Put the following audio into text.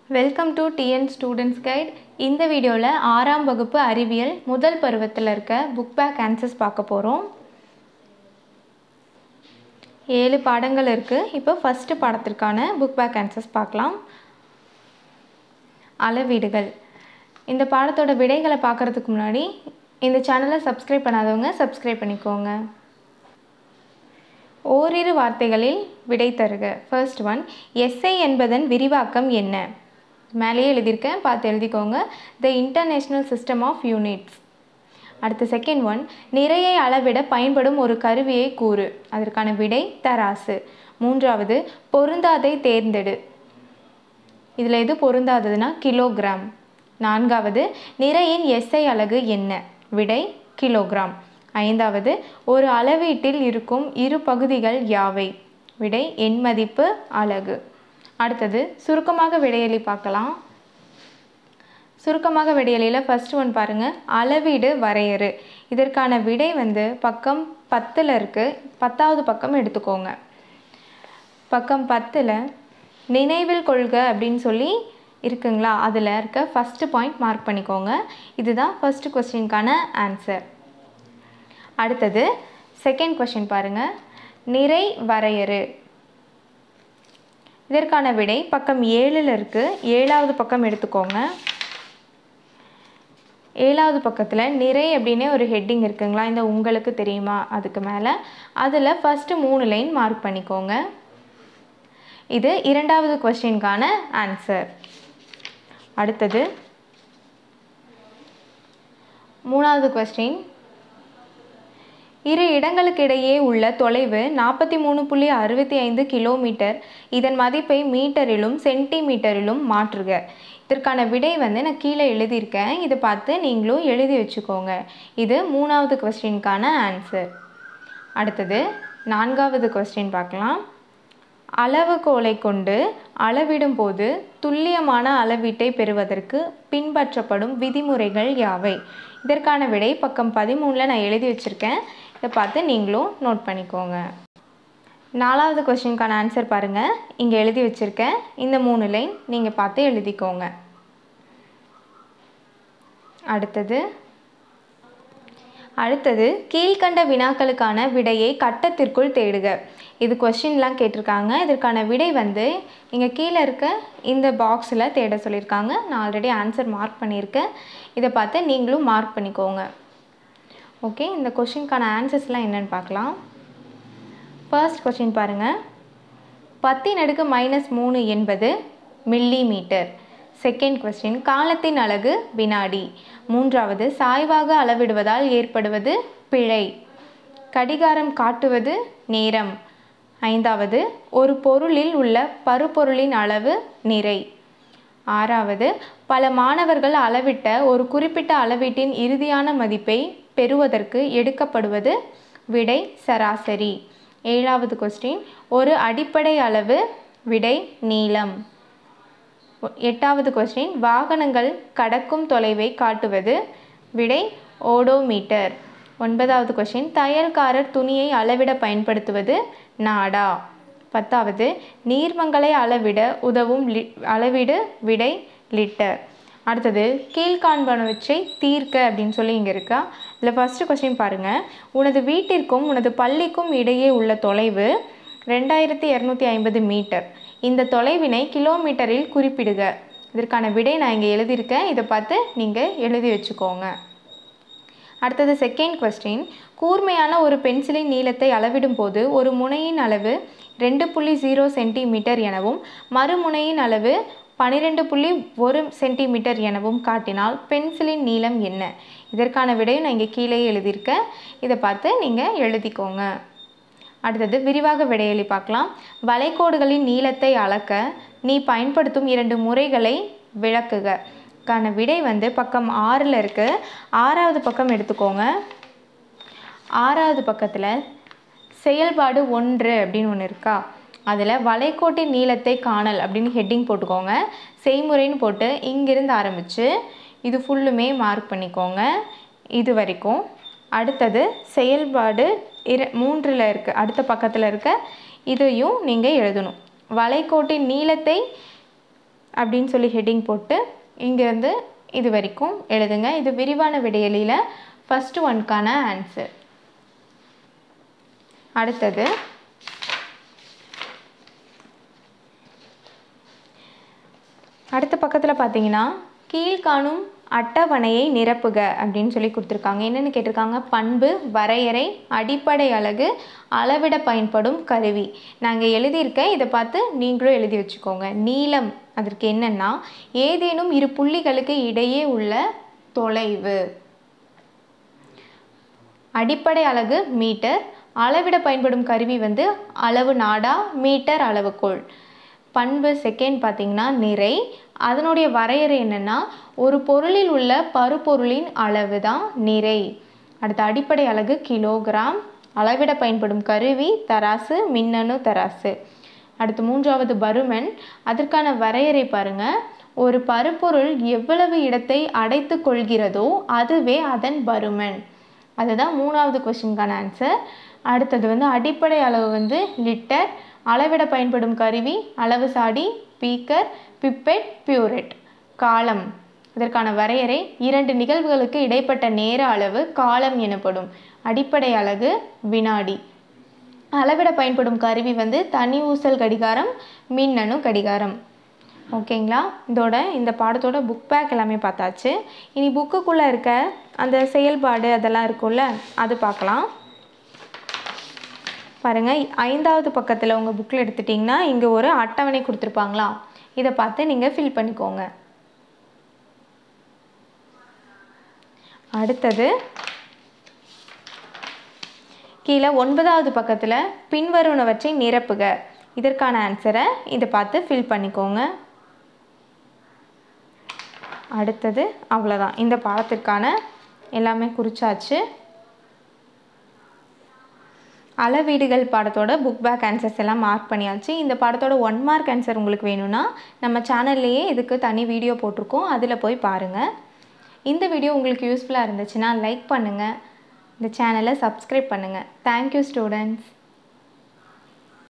welcome to TN students guide இந்த வீடியோவில் ஆறாம் வகுப்பு அறிவியல் முதல் பருவத்தில் இருக்க புக் பேக் ஆன்சர்ஸ் பார்க்க போகிறோம் ஏழு பாடங்கள் இருக்குது இப்போ ஃபஸ்ட்டு பாடத்திற்கான புக் பேக் ஆன்சர்ஸ் பார்க்கலாம் அளவீடுகள் இந்த பாடத்தோட விடைகளை பார்க்குறதுக்கு முன்னாடி இந்த சேனலை சப்ஸ்கிரைப் பண்ணாதவங்க சப்ஸ்கிரைப் பண்ணிக்கோங்க ஓரிரு வார்த்தைகளில் விடை தருக ஃபர்ஸ்ட் ஒன் எஸ்ஐ என்பதன் விரிவாக்கம் என்ன மேலேயே எழுதியிருக்கேன் பார்த்து எழுதிக்கோங்க the international system of units அடுத்த செகண்ட் ஒன் நிறையை அளவிட பயன்படும் ஒரு கருவியை கூறு அதற்கான விடை தராசு மூன்றாவது பொருந்தாதை தேர்ந்தெடு இதில் எது பொருந்தாததுன்னா கிலோகிராம் நான்காவது நிறையின் எஸ்ஐ அலகு என்ன விடை கிலோகிராம் ஐந்தாவது ஒரு அளவீட்டில் இருக்கும் இரு பகுதிகள் யாவை விடை எண் மதிப்பு அலகு அடுத்தது சுருக்கமாக விடையளி பார்க்கலாம் சுருக்கமாக விடையலியில் ஃபர்ஸ்ட் ஒன் பாருங்கள் அளவீடு வரையறு இதற்கான விடை வந்து பக்கம் பத்தில் இருக்குது பத்தாவது பக்கம் எடுத்துக்கோங்க பக்கம் பத்தில் நினைவில் கொள்க அப்படின்னு சொல்லி இருக்குங்களா அதில் இருக்க ஃபஸ்ட்டு பாயிண்ட் மார்க் பண்ணிக்கோங்க இதுதான் ஃபஸ்ட்டு கொஸ்டினுக்கான ஆன்சர் அடுத்தது செகண்ட் கொஷின் பாருங்கள் நிறை வரையறு இதற்கான விடை பக்கம் ஏழில் இருக்குது ஏழாவது பக்கம் எடுத்துக்கோங்க ஏழாவது பக்கத்தில் நிறை அப்படின்னே ஒரு ஹெட்டிங் இருக்குங்களா இந்த உங்களுக்கு தெரியுமா அதுக்கு மேலே அதில் ஃபஸ்ட்டு மூணு லைன் மார்க் பண்ணிக்கோங்க இது இரண்டாவது கொஸ்டினுக்கான ஆன்சர் அடுத்தது மூணாவது கொஸ்டின் இரு இடங்களுக்கிடையே உள்ள தொலைவு நாற்பத்தி மூணு புள்ளி அறுபத்தி ஐந்து கிலோமீட்டர் இதன் மதிப்பை மீட்டரிலும் சென்டிமீட்டரிலும் மாற்றுக இதற்கான விடை வந்து நான் கீழே எழுதியிருக்கேன் இதை பார்த்து நீங்களும் எழுதி வச்சுக்கோங்க இது மூணாவது கொஸ்டினுக்கான ஆன்சர் அடுத்தது நான்காவது கொஸ்டின் பார்க்கலாம் அளவுகோலை கொண்டு அளவிடும் போது துல்லியமான அளவீட்டை பெறுவதற்கு பின்பற்றப்படும் விதிமுறைகள் யாவை இதற்கான விடை பக்கம் பதிமூணில் நான் எழுதி வச்சுருக்கேன் இதை பார்த்து நீங்களும் நோட் பண்ணிக்கோங்க நாலாவது கொஸ்டினுக்கான ஆன்சர் பாருங்கள் இங்கே எழுதி வச்சுருக்கேன் இந்த மூணு லைன் நீங்கள் பார்த்து எழுதிக்கோங்க அடுத்தது அடுத்தது கீழ்கண்ட வினாக்களுக்கான விடையை கட்டத்திற்குள் தேடுக இது கொஸ்டின்லாம் கேட்டிருக்காங்க இதற்கான விடை வந்து இங்கே கீழே இருக்க இந்த பாக்ஸில் தேட சொல்லியிருக்காங்க நான் ஆல்ரெடி ஆன்சர் மார்க் பண்ணியிருக்கேன் இதை பார்த்து நீங்களும் மார்க் பண்ணிக்கோங்க ஓகே இந்த கொஷினுக்கான ஆன்சர்ஸ்லாம் என்னென்னு பார்க்கலாம் ஃபர்ஸ்ட் கொஷின் பாருங்கள் பத்தின் அடுக்கு மைனஸ் மூணு என்பது மில்லி மீட்டர் செகண்ட் கொஸ்டின் காலத்தின் அலகு வினாடி மூன்றாவது சாய்வாக அளவிடுவதால் ஏற்படுவது பிழை கடிகாரம் காட்டுவது நேரம் ஐந்தாவது ஒரு பொருளில் உள்ள பருப்பொருளின் அளவு நிறை ஆறாவது பல மாணவர்கள் அளவிட்ட ஒரு குறிப்பிட்ட அளவீட்டின் இறுதியான மதிப்பை பெறுவதற்கு எடுக்கப்படுவது விடை சராசரி ஏழாவது கொஸ்டின் ஒரு அடிப்படை அளவு விடை நீளம் எட்டாவது கொஸ்டின் வாகனங்கள் கடக்கும் தொலைவை காட்டுவது விடை ஓடோமீட்டர் ஒன்பதாவது கொஸ்டின் தையல்காரர் துணியை அளவிட பயன்படுத்துவது நாடா பத்தாவது நீர்மங்களை அளவிட உதவும் லி அளவிடு விடை லிட்டர் அடுத்தது கீழ்காண்பனவற்றை தீர்க்க அப்படின்னு சொல்லி இங்கே இருக்கா இதில் ஃபஸ்ட்டு கொஸ்டின் பாருங்கள் உனது வீட்டிற்கும் உனது பள்ளிக்கும் இடையே உள்ள தொலைவு ரெண்டாயிரத்தி இரநூத்தி ஐம்பது மீட்டர் இந்த தொலைவினை கிலோமீட்டரில் குறிப்பிடுக இதற்கான விடை நான் இங்கே எழுதியிருக்கேன் இதை பார்த்து நீங்கள் எழுதி வச்சுக்கோங்க அடுத்தது செகண்ட் கொஸ்டின் கூர்மையான ஒரு பென்சிலின் நீளத்தை அளவிடும் போது ஒரு முனையின் அளவு ரெண்டு புள்ளி ஜீரோ சென்டிமீட்டர் எனவும் மறுமுனையின் அளவு பன்னிரெண்டு புள்ளி ஒரு சென்டிமீட்டர் எனவும் காட்டினால் பென்சிலின் நீளம் என்ன இதற்கான விடையும் நான் இங்கே கீழே எழுதியிருக்கேன் இதை பார்த்து நீங்கள் எழுதிக்கோங்க அடுத்தது விரிவாக விடையளி பார்க்கலாம் வளைகோடுகளின் நீளத்தை அளக்க நீ பயன்படுத்தும் இரண்டு முறைகளை விளக்குக கான விடை வந்து பக்கம் ஆறில் இருக்குது ஆறாவது பக்கம் எடுத்துக்கோங்க ஆறாவது பக்கத்தில் செயல்பாடு ஒன்று அப்படின்னு ஒன்று இருக்கா அதில் வளைகோட்டின் நீளத்தை காணல் அப்படின்னு ஹெட்டிங் போட்டுக்கோங்க செய்முறைன்னு போட்டு இங்கிருந்து ஆரம்பித்து இது ஃபுல்லுமே மார்க் பண்ணிக்கோங்க இது வரைக்கும் அடுத்தது செயல்பாடு இரு மூன்றில் இருக்க அடுத்த பக்கத்தில் இருக்க இதையும் நீங்கள் எழுதணும் வளைகோட்டின் நீளத்தை அப்படின்னு சொல்லி ஹெட்டிங் போட்டு இங்கேருந்து இது வரைக்கும் எழுதுங்க இது விரிவான விடையலியில் ஃபஸ்ட்டு ஒன்க்கான ஆன்சர் அடுத்தது அடுத்த பக்கத்தில் பார்த்தீங்கன்னா கீழ்காணும் அட்டவணையை நிரப்புக அப்படின்னு சொல்லி கொடுத்துருக்காங்க என்னென்னு கேட்டிருக்காங்க பண்பு வரையறை அடிப்படை அழகு அளவிட பயன்படும் கருவி நாங்கள் எழுதியிருக்கேன் இதை பார்த்து நீங்களும் எழுதி வச்சுக்கோங்க நீளம் அதற்கு என்னென்னா ஏதேனும் இரு புள்ளிகளுக்கு இடையே உள்ள தொலைவு அடிப்படை அலகு மீட்டர் அளவிட பயன்படும் கருவி வந்து அளவு நாடா மீட்டர் அளவுகோல் பண்பு செகண்ட் பார்த்திங்கன்னா நிறை அதனுடைய வரையறை என்னென்னா ஒரு பொருளில் உள்ள பருப்பொருளின் அளவு தான் நிறை அடுத்த அடிப்படை அலகு கிலோகிராம் அளவிட பயன்படும் கருவி தராசு மின்னணு தராசு அடுத்து மூன்றாவது பருமன் அதற்கான வரையறை பாருங்க ஒரு பருப்பொருள் எவ்வளவு இடத்தை அடைத்து கொள்கிறதோ அதுவே அதன் பருமன் அதுதான் மூணாவது கொஸ்டினுக்கான ஆன்சர் அடுத்தது வந்து அடிப்படை அளவு வந்து லிட்டர் அளவிட பயன்படும் கருவி அளவு சாடி பீக்கர் பிப்பெட் பியூரெட் காலம் இதற்கான வரையறை இரண்டு நிகழ்வுகளுக்கு இடைப்பட்ட நேர அளவு காலம் எனப்படும் அடிப்படை அலகு வினாடி அளவிட பயன்படும் கருவி வந்து தனி ஊசல் கடிகாரம் மின்னணு கடிகாரம் ஓகேங்களா இதோட இந்த பாடத்தோட புக் பேக் எல்லாமே பார்த்தாச்சு இனி புக்குக்குள்ளே இருக்க அந்த செயல்பாடு அதெல்லாம் இருக்கும்ல அது பார்க்கலாம் பாருங்கள் ஐந்தாவது பக்கத்தில் உங்கள் புக்கில் எடுத்துட்டிங்கன்னா இங்கே ஒரு அட்டவணை கொடுத்துருப்பாங்களா இதை பார்த்து நீங்கள் ஃபில் பண்ணிக்கோங்க அடுத்தது கீழே ஒன்பதாவது பக்கத்தில் பின்வருவனவற்றை நிரப்புக இதற்கான ஆன்சரை இதை பார்த்து ஃபில் பண்ணிக்கோங்க அடுத்தது அவ்வளோதான் இந்த பாடத்திற்கான எல்லாமே குறிச்சாச்சு அளவீடுகள் பாடத்தோட புக் பேக் ஆன்சர்ஸ் எல்லாம் மார்க் பண்ணியாச்சு இந்த பாடத்தோட ஒன் மார்க் ஆன்சர் உங்களுக்கு வேணும்னா நம்ம சேனல்லையே இதுக்கு தனி வீடியோ போட்டிருக்கோம் அதில் போய் பாருங்கள் இந்த வீடியோ உங்களுக்கு யூஸ்ஃபுல்லாக இருந்துச்சுன்னா லைக் பண்ணுங்கள் இந்த சேனலை சப்ஸ்கிரைப் பண்ணுங்கள் தேங்க்யூ ஸ்டூடெண்ட்ஸ்